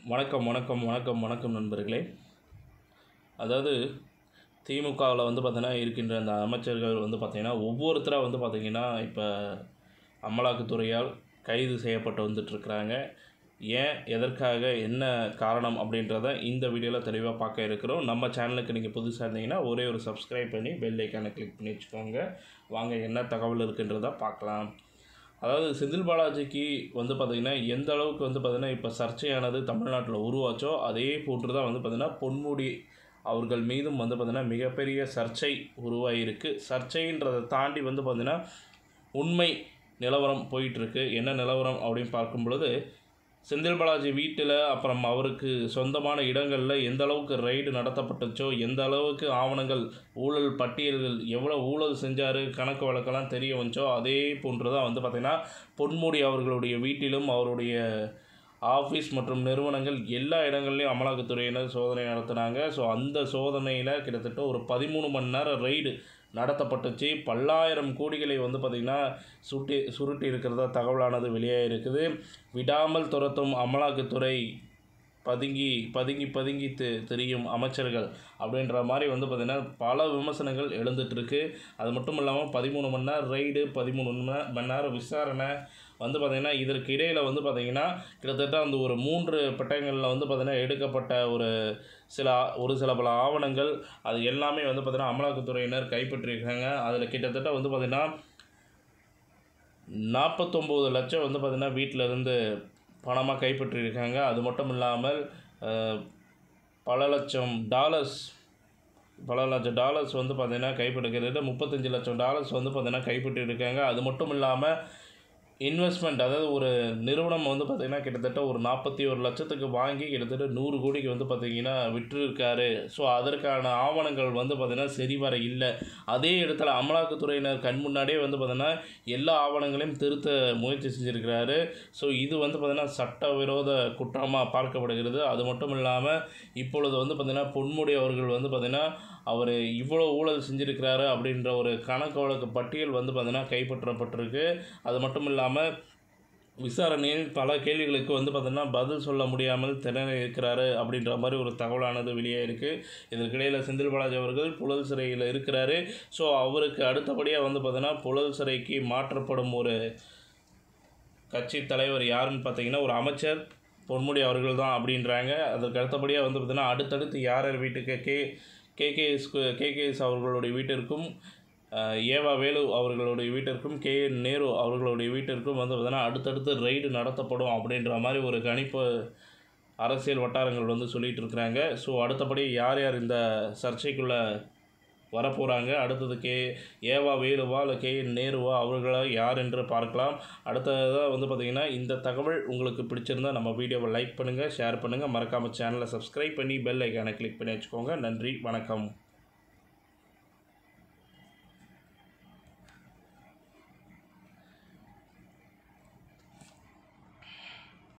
வணக்கம் வணக்கம் வணக்கம் வணக்கம் நண்பர்களே அதாவது திமுகவில் வந்து பார்த்தீங்கன்னா இருக்கின்ற அந்த அமைச்சர்கள் வந்து பார்த்திங்கன்னா ஒவ்வொருத்தராக வந்து பார்த்திங்கன்னா இப்போ அமலாக்கத்துறையால் கைது செய்யப்பட்டு வந்துட்டுருக்குறாங்க ஏன் எதற்காக என்ன காரணம் அப்படின்றத இந்த வீடியோவில் தெளிவாக பார்க்க இருக்கிறோம் நம்ம சேனலுக்கு நீங்கள் புதுசாக இருந்தீங்கன்னா ஒரே ஒரு சப்ஸ்கிரைப் பண்ணி பெல் ஐக்கானை கிளிக் பண்ணி வச்சுக்கோங்க வாங்க என்ன தகவல் இருக்குன்றதை பார்க்கலாம் அதாவது செந்தில் பாலாஜிக்கு வந்து பார்த்திங்கன்னா எந்த அளவுக்கு வந்து பார்த்திங்கன்னா இப்போ சர்ச்சையானது தமிழ்நாட்டில் உருவாச்சோ அதே போன்று தான் வந்து பார்த்திங்கன்னா பொன்முடி அவர்கள் மீதும் வந்து பார்த்திங்கன்னா மிகப்பெரிய சர்ச்சை உருவாகியிருக்கு சர்ச்சைன்றதை தாண்டி வந்து பார்த்திங்கன்னா உண்மை நிலவரம் போயிட்டுருக்கு என்ன நிலவரம் அப்படின்னு பார்க்கும் பொழுது செந்தில் பாலாஜி வீட்டில் அப்புறம் அவருக்கு சொந்தமான இடங்களில் எந்த அளவுக்கு ரைடு நடத்தப்பட்டுச்சோ எந்த அளவுக்கு ஆவணங்கள் ஊழல் பட்டியல்கள் எவ்வளோ ஊழல் செஞ்சார் கணக்கு வழக்கெல்லாம் தெரிய வந்துச்சோ அதே போன்று தான் வந்து பார்த்திங்கன்னா பொன்முடி அவர்களுடைய வீட்டிலும் அவருடைய ஆஃபீஸ் மற்றும் நிறுவனங்கள் எல்லா இடங்கள்லையும் அமலாக்கத்துறையினர் சோதனை நடத்துனாங்க ஸோ அந்த சோதனையில் கிட்டத்தட்ட ஒரு பதிமூணு மணி நேரம் ரைடு நடத்தப்பட்டுச்சு பல்லாயிரம் கோடிகளை வந்து பார்த்திங்கன்னா சுட்டி சுருட்டி இருக்கிறதா தகவலானது வெளியாக இருக்குது விடாமல் துரத்தும் அமலாக்கத்துறை பதுங்கி பதுங்கி பதுங்கி தெ தெரியும் அமைச்சர்கள் அப்படின்ற மாதிரி வந்து பார்த்திங்கன்னா பல விமர்சனங்கள் எழுந்துகிட்ருக்கு அது மட்டும் இல்லாமல் பதிமூணு மணி நேரம் ரைடு பதிமூணு மணி நேரம் மணி நேரம் விசாரணை வந்து பார்த்திங்கன்னா இதற்கு இடையில் வந்து பார்த்திங்கன்னா கிட்டத்தட்ட அந்த ஒரு மூன்று பட்டயங்களில் வந்து பார்த்திங்கன்னா எடுக்கப்பட்ட ஒரு சில ஒரு சில பல ஆவணங்கள் அது எல்லாமே வந்து பார்த்திங்கன்னா அமலாக்கத்துறையினர் கைப்பற்றியிருக்காங்க அதில் கிட்டத்தட்ட வந்து பார்த்திங்கன்னா நாற்பத்தொம்போது லட்சம் வந்து பார்த்திங்கன்னா வீட்டில் இருந்து பணமாக கைப்பற்றியிருக்காங்க அது மட்டும் இல்லாமல் அஹ், பல லட்சம் டாலர்ஸ் பல லட்சம் டாலர்ஸ் வந்து பார்த்திங்கன்னா கைப்பற்றுகிறது முப்பத்தஞ்சு லட்சம் டாலர்ஸ் வந்து பார்த்திங்கன்னா கைப்பற்றியிருக்காங்க அது மட்டும் இல்லாமல் இன்வெஸ்ட்மெண்ட் அதாவது ஒரு நிறுவனம் வந்து பார்த்திங்கன்னா கிட்டத்தட்ட ஒரு நாற்பத்தி ஒரு லட்சத்துக்கு வாங்கி கிட்டத்தட்ட நூறு கோடிக்கு வந்து பார்த்திங்கன்னா விற்றுருக்காரு ஸோ அதற்கான ஆவணங்கள் வந்து பார்த்திங்கன்னா சரிவர இல்லை அதே இடத்துல அமலாக்கத்துறையினர் கண் முன்னாடியே வந்து பார்த்திங்கன்னா எல்லா ஆவணங்களையும் திருத்த முயற்சி செஞ்சுருக்கிறாரு ஸோ இது வந்து பார்த்திங்கன்னா சட்டவிரோத குற்றமாக பார்க்கப்படுகிறது அது மட்டும் இல்லாமல் இப்பொழுது வந்து பார்த்திங்கன்னா பொன்முடி அவர்கள் வந்து பார்த்திங்கன்னா அவர் இவ்வளோ ஊழல் செஞ்சுருக்கிறாரு அப்படின்ற ஒரு கணக்கு வழக்கு பட்டியல் வந்து பார்த்திங்கன்னா கைப்பற்றப்பட்டிருக்கு அது மட்டும் இல்லாமல் விசாரணையில் பல கேள்விகளுக்கு வந்து பார்த்திங்கன்னா பதில் சொல்ல முடியாமல் திணறி இருக்கிறாரு அப்படின்ற மாதிரி ஒரு தகவலானது வெளியே இருக்குது இதற்கிடையில் செந்தில் பாலாஜி அவர்கள் புழல் சிறையில் இருக்கிறாரு ஸோ அவருக்கு அடுத்தபடியாக வந்து பார்த்திங்கன்னா புழல் சிறைக்கு மாற்றப்படும் ஒரு கட்சி தலைவர் யாருன்னு பார்த்தீங்கன்னா ஒரு அமைச்சர் பொன்முடி அவர்கள் தான் அப்படின்றாங்க அதற்கு அடுத்தபடியாக வந்து பார்த்திங்கன்னா அடுத்தடுத்து யார் யார் வீட்டுக்கு கே கேகேஎஸ் கேகேஎஸ் அவர்களுடைய வீட்டிற்கும் அஹ், ஏவா வேலு அவர்களுடைய வீட்டிற்கும் கே என் நேரு அவர்களுடைய வீட்டிற்கும் வந்து பார்த்திங்கன்னா அடுத்தடுத்து ரைடு நடத்தப்படும் அப்படின்ற மாதிரி ஒரு கணிப்பு அரசியல் வட்டாரங்கள் வந்து சொல்லிகிட்டு இருக்கிறாங்க ஸோ அடுத்தபடி யார் யார் இந்த சர்ச்சைக்குள்ளே வரப்போகிறாங்க அடுத்தது கே ஏவா வேலுவா இல்லை கே என் நேருவா அவர்களா யார் என்று பார்க்கலாம் அடுத்ததாக வந்து பார்த்திங்கன்னா இந்த தகவல் உங்களுக்கு பிடிச்சிருந்தா நம்ம வீடியோவை லைக் பண்ணுங்கள் ஷேர் பண்ணுங்கள் மறக்காமல் சேனலை சப்ஸ்கிரைப் பண்ணி பெல் ஐக்கானை கிளிக் பண்ணி வச்சுக்கோங்க நன்றி வணக்கம்